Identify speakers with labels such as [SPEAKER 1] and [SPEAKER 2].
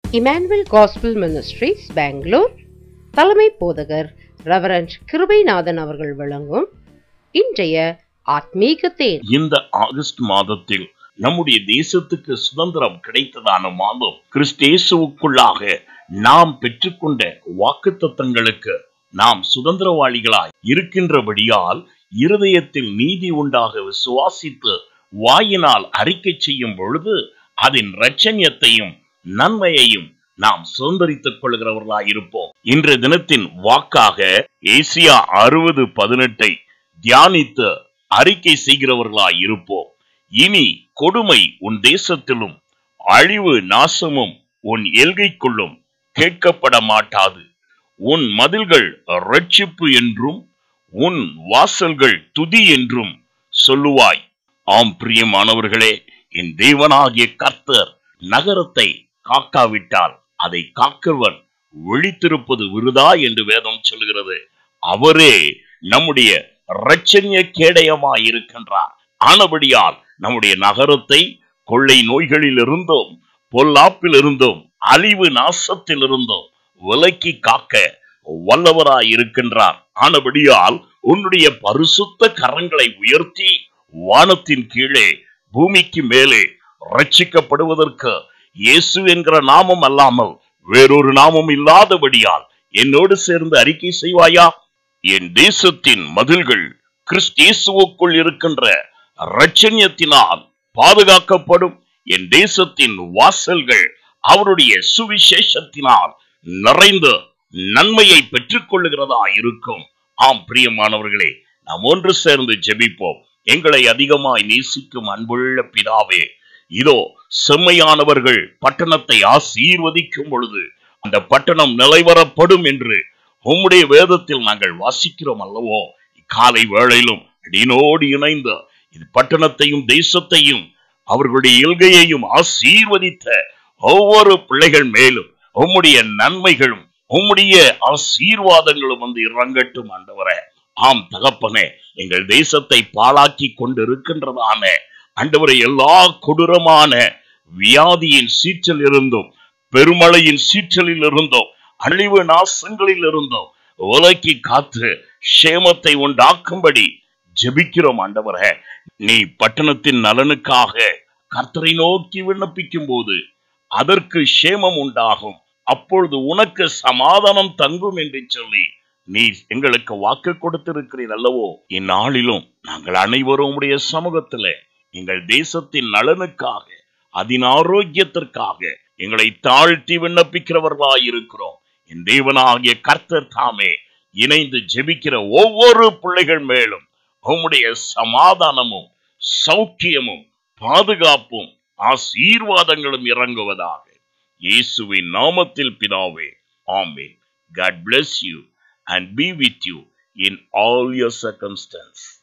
[SPEAKER 1] Emmanuel gospel ministries Bangalore தலைமை போதகர் reverend Kirubanathan அவர்கள் வழங்கும் இன்றைய ஆத்மீக தேன்
[SPEAKER 2] இந்த ஆகஸ்ட் மாதத்தில் நம்முடைய தேசத்துக்கு சுதந்திரம் கிடைத்ததான மாதம் கிறிஸ்தேசுவுக்குள்ளாக நாம் பெற்றுக்கொண்ட வாக்குத்தத்தங்களுக்கு நாம் சுதந்திரவாளிகளாய் இருக்கின்றபடியால் இருதயத்தில் நீதி உண்டாக விசுவாசித்து வாயினால் அறிக்கை செய்யும் பொழுது அதன் இரட்சணியத்தையும் நன்மையையும் நாம் சுதந்திரித்துக் கொள்கிறவர்களாய் இருப்போம் இன்றைய தினத்தின் வாக்காக ஏசியா அறுபது பதினெட்டை தியானித்து அறிக்கை செய்கிறவர்களாய் இருப்போம் இனி கொடுமை உன் தேசத்திலும் அழிவு நாசமும் உன் எல்கைக்குள்ளும் கேட்கப்பட மாட்டாது உன் மதில்கள் ரட்சிப்பு என்றும் உன் வாசல்கள் துதி என்றும் சொல்லுவாய் ஆம் பிரியமானவர்களே என் தேவனாகிய கர்த்தர் நகரத்தை காக்காவிட்டால் அதை காக்கிறவன் விழித்திருப்பது விருதா என்று வேதம் சொல்கிறது அவரே நம்முடைய இரட்சணிய கேடயமாய் இருக்கின்றார் ஆனபடியால் நம்முடைய நகரத்தை கொள்ளை நோய்களில் இருந்தோம் பொல்லாப்பில் இருந்தோம் அழிவு நாசத்தில் இருந்தோம் விலக்கி காக்க வல்லவராய் இருக்கின்றார் ஆனபடியால் உன்னுடைய பரிசுத்த கரங்களை உயர்த்தி வானத்தின் கீழே பூமிக்கு மேலே ரட்சிக்கப்படுவதற்கு இயேசு என்கிற நாமம் அல்லாமல் வேறொரு நாமம் இல்லாதபடியால் என்னோடு சேர்ந்து அறிக்கை செய்வாயா என் தேசத்தின் மதில்கள் கிறிஸ்தியேசுவுக்குள் இருக்கின்ற இரட்சணியத்தினால் பாதுகாக்கப்படும் என் தேசத்தின் வாசல்கள் அவருடைய சுவிசேஷத்தினால் நிறைந்து நன்மையை பெற்றுக் கொள்ளுகிறதா இருக்கும் ஆம் பிரியமானவர்களே நாம் ஒன்று சேர்ந்து ஜெபிப்போம் எங்களை அதிகமாய் நேசிக்கும் அன்புள்ள பிதாவே இதோ செம்மையானவர்கள் பட்டணத்தை ஆசீர்வதிக்கும் பொழுது அந்த பட்டணம் நிலைவரப்படும் என்று உம்முடைய வேதத்தில் நாங்கள் வாசிக்கிறோம் அல்லவோ காலை வேளையிலும் அடினோடு இணைந்த இது பட்டணத்தையும் தேசத்தையும் அவர்களுடைய இல்கையையும் ஆசீர்வதித்த ஒவ்வொரு பிள்ளைகள் மேலும் உம்முடைய நன்மைகளும் உம்முடைய ஆசீர்வாதங்களும் வந்து இறங்கட்டும் ஆண்டவரே ஆம் தகப்பனே எங்கள் தேசத்தை பாழாக்கி கொண்டிருக்கின்றதான ஆண்டவரை எல்லா கொடூரமான வியாதியின் சீற்றல் இருந்தும் பெருமழையின் சீற்றலில் இருந்தோம் அழிவு நாசங்களில் இருந்தோம் உலக்கி காத்து க்ஷேமத்தை உண்டாக்கும்படி ஜெபிக்கிறோம் ஆண்டவரே நீ பட்டணத்தின் நலனுக்காக கர்த்தரை நோக்கி விண்ணப்பிக்கும் போது அதற்கு க்ஷேமம் உண்டாகும் அப்பொழுது உனக்கு சமாதானம் தங்கும் என்று சொல்லி நீ எங்களுக்கு வாக்கு கொடுத்திருக்கிறீர் அல்லவோ இந்நாளிலும் நாங்கள் அனைவரும் உடைய சமூகத்திலே எங்கள் தேசத்தின் நலனுக்காக அதன் ஆரோக்கியத்திற்காக எங்களை தாழ்த்தி விண்ணப்பிக்கிறவர்களாய் இருக்கிறோம் என் தேவனாகிய கர்த்தர் தாமே இணைந்து ஜெபிக்கிற ஒவ்வொரு பிள்ளைகள் மேலும் உம்முடைய சமாதானமும் சௌக்கியமும் பாதுகாப்பும் ஆசீர்வாதங்களும் இறங்குவதாக இயேசுவின் நாமத்தில் பிதாவே ஆமே God bless you and be with you in all your circumstances.